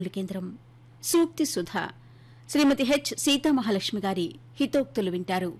కేంద్రం సూక్తి సుధ శ్రీమతి హెచ్ సీతామహాలక్ష్మి గారి హితోక్తులు వింటారు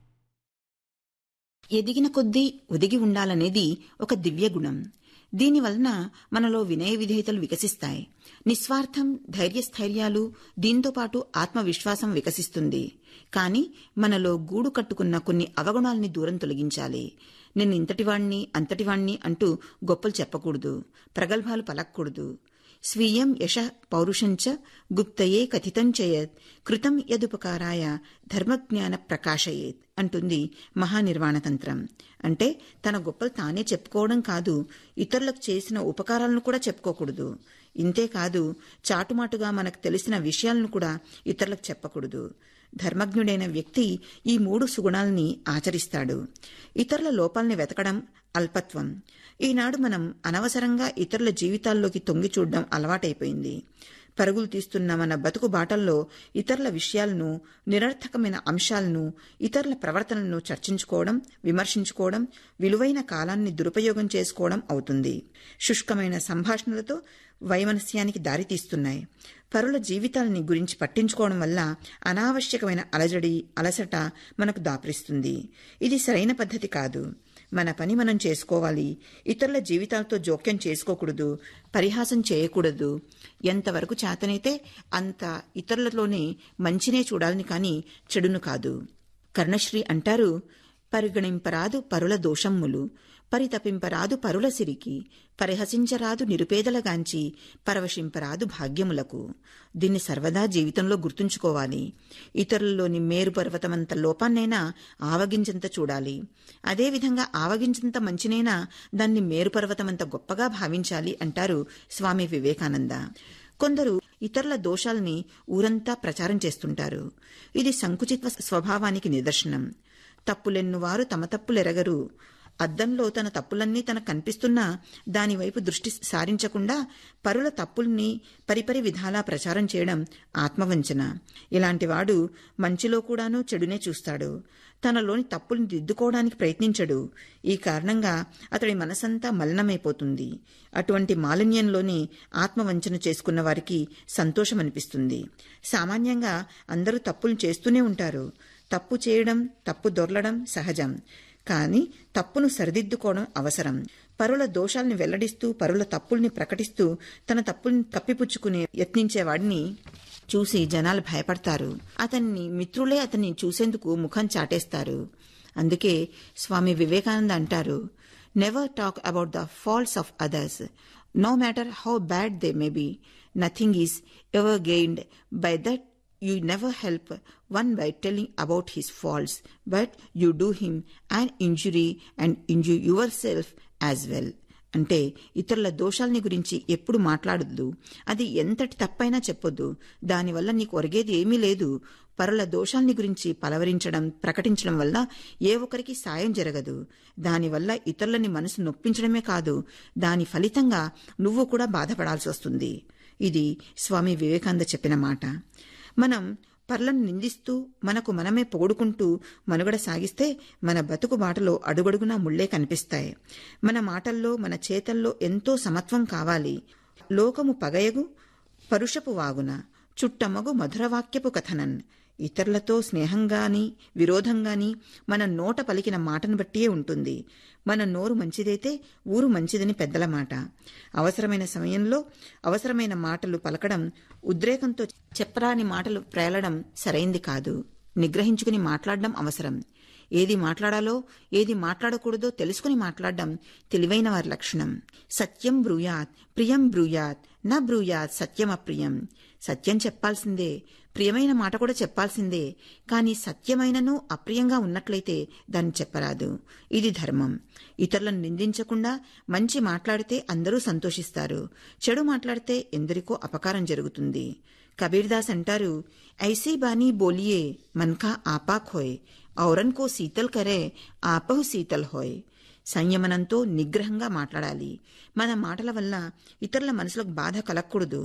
ఎదిగిన కొద్దీ ఒదిగి ఉండాలనేది ఒక దివ్య గుణం దీనివలన మనలో వినయ విధేయతలు వికసిస్తాయి నిస్వార్థం ధైర్యస్థైర్యాలు దీంతో పాటు ఆత్మవిశ్వాసం వికసిస్తుంది కాని మనలో గూడు కట్టుకున్న కొన్ని అవగుణాల్ని దూరం తొలగించాలి నేను ఇంతటివాణ్ణి అంతటివాణ్ణి అంటూ గొప్పలు చెప్పకూడదు ప్రగల్భాలు పలక్కూడదు స్వీయం యశ పౌరుషంచ గుప్తయే కథితం చేయత్ కృతం యదుపకారాయ ధర్మజ్ఞాన ప్రకాశయేత్ అంటుంది మహానిర్వాణతంత్రం అంటే తన గొప్పలు తానే చెప్పుకోవడం కాదు ఇతరులకు చేసిన ఉపకారాలను కూడా చెప్పుకోకూడదు ఇంతేకాదు చాటుమాటుగా మనకు తెలిసిన విషయాలను కూడా ఇతరులకు చెప్పకూడదు ధర్మజ్ఞుడైన వ్యక్తి ఈ మూడు సుగుణాల్ని ఆచరిస్తాడు ఇతరుల లోపాల్ని వెతకడం అల్పత్వం ఈనాడు మనం అనవసరంగా ఇతరుల జీవితాల్లోకి తొంగి చూడడం అలవాటైపోయింది పరుగులు తీస్తున్న మన బతుకు బాటల్లో ఇతరుల విషయాలను నిరర్థకమైన అంశాలను ఇతరుల ప్రవర్తనలను చర్చించుకోవడం విమర్శించుకోవడం విలువైన కాలాన్ని దురుపయోగం చేసుకోవడం అవుతుంది శుష్కమైన సంభాషణలతో వైమనస్యానికి దారితీస్తున్నాయి పరుల జీవితాలని గురించి పట్టించుకోవడం వల్ల అనావశ్యకమైన అలజడి అలసట మనకు దాపరిస్తుంది ఇది సరైన పద్ధతి కాదు మన పని మనం చేసుకోవాలి ఇతరుల జీవితాలతో జోక్యం చేసుకోకూడదు పరిహాసం చేయకూడదు ఎంతవరకు చేతనైతే అంత ఇతరులలోనే మంచినే చూడాలని కాని చెడును కాదు కర్ణశ్రీ అంటారు పరిగణింపరాదు పరుల దోషమ్ములు పరితపింపరాదు పరుల సిరికి పరిహసించరాదు నిరుపేదలగాంచి పరవశింపరాదు భాగ్యములకు దీన్ని సర్వదా జీవితంలో గుర్తుంచుకోవాలి ఇతరుల్లోని మేరు పర్వతమంత లోపాన్నైనా ఆవగించంత చూడాలి అదేవిధంగా ఆవగించంత మంచినైనా దాన్ని మేరు పర్వతమంత గొప్పగా భావించాలి అంటారు స్వామి వివేకానంద కొందరు ఇతరుల దోషాల్ని ఊరంతా ప్రచారం చేస్తుంటారు ఇది సంకుచిత స్వభావానికి నిదర్శనం తప్పులెన్నువారు తమ తప్పులెరగరు అద్దంలో తన తప్పులన్నీ తనకు కనిపిస్తున్నా దానివైపు దృష్టి సారించకుండా పరుల తప్పుల్ని పరిపరి విధాలా ప్రచారం చేయడం ఆత్మవంచన ఇలాంటివాడు మంచిలో కూడాను చెడునే చూస్తాడు తనలోని తప్పుల్ని దిద్దుకోవడానికి ప్రయత్నించడు ఈ కారణంగా అతడి మనసంతా మలినమైపోతుంది అటువంటి మాలిన్యంలోనే ఆత్మవంచన చేసుకున్న వారికి సంతోషమనిపిస్తుంది సామాన్యంగా అందరూ తప్పులు చేస్తూనే ఉంటారు తప్పు చేయడం తప్పు దొర్లడం సహజం కానీ తప్పును సరిదిద్దుకోవడం అవసరం పరుల దోషాల్ని వెల్లడిస్తూ పరుల తప్పుల్ని ప్రకటిస్తూ తన తప్పుల్ని కప్పిపుచ్చుకునే యత్నించేవాడిని చూసి జనాలు భయపడతారు అతన్ని మిత్రులే అతన్ని చూసేందుకు ముఖం చాటేస్తారు అందుకే స్వామి వివేకానంద అంటారు never talk about the faults of others no matter how bad they may be nothing is ever gained by that you never help one by telling about his faults, but you do him an injury and injure yourself as well. అంటే ఇతరుల దోషాల్ని గురించి ఎప్పుడు మాట్లాడొద్దు అది ఎంతటి తప్పైనా చెప్పొద్దు దానివల్ల నీకు ఒరిగేది ఏమీ లేదు పరుల దోషాల్ని గురించి పలవరించడం ప్రకటించడం వల్ల ఏ ఒక్కరికి సాయం జరగదు దానివల్ల ఇతరులని మనసు నొప్పించడమే కాదు దాని ఫలితంగా నువ్వు కూడా బాధపడాల్సి వస్తుంది ఇది స్వామి వివేకానంద చెప్పిన మాట మనం పర్లను నిందిస్తూ మనకు మనమే పొగుడుకుంటూ మనుగడ సాగిస్తే మన బతుకు బాటలో అడుగడుగునా ముళ్లే కనిపిస్తాయి మన మాటల్లో మన చేతల్లో ఎంతో సమత్వం కావాలి లోకము పగయగు పరుషపు వాగున చుట్టమగు మధురవాక్యపు కథనన్ ఇతరులతో స్నేహంగాని విరోధంగాని మన నోట పలికిన మాటను బట్టియే ఉంటుంది మన నోరు మంచిదైతే ఊరు మంచిదని పెద్దల మాట అవసరమైన సమయంలో అవసరమైన మాటలు పలకడం ఉద్రేకంతో చెప్పరాని మాటలు ప్రేలడం సరైంది కాదు నిగ్రహించుకుని మాట్లాడడం అవసరం ఏది మాట్లాడాలో ఏది మాట్లాడకూడదో తెలుసుకుని మాట్లాడడం తెలివైన వారి లక్షణం సత్యం బ్రూయాత్ ప్రియం బ్రూయాత్ నా బ్రూయాత్ సత్యం అప్రియం సత్యం చెప్పాల్సిందే ప్రియమైన మాట కూడా చెప్పాల్సిందే కాని సత్యమైనను అప్రియంగా ఉన్నట్లయితే దాన్ని చెప్పరాదు ఇది ధర్మం ఇతరులను నిందించకుండా మంచి మాట్లాడితే అందరూ సంతోషిస్తారు చెడు మాట్లాడితే ఎందరికో అపకారం జరుగుతుంది కబీర్దాస్ అంటారు ఐసీ బానీ బోలియే మన్కా ఆపాక్ హోయ్ ఔరన్ కో శీతల్ కరే ఆపహు శీతల్ హోయ్ సంయమనంతో నిగ్రహంగా మాట్లాడాలి మన మాటల వల్ల ఇతరుల మనసులకు బాధ కలగకూడదు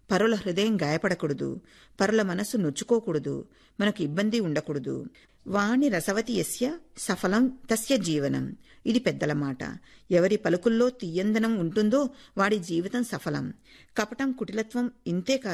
పరుల హృదయం గాయపడకూడదు పరుల మనసు నొచ్చుకోకూడదు మనకు ఇబ్బంది ఉండకూడదు వాణి రసవతి యస్య సఫలం తస్య జీవనం ఇది పెద్దల మాట ఎవరి పలుకుల్లో తీయందనం ఉంటుందో వాడి జీవితం సఫలం కపటం కుటిలత్వం ఇంతే కాదు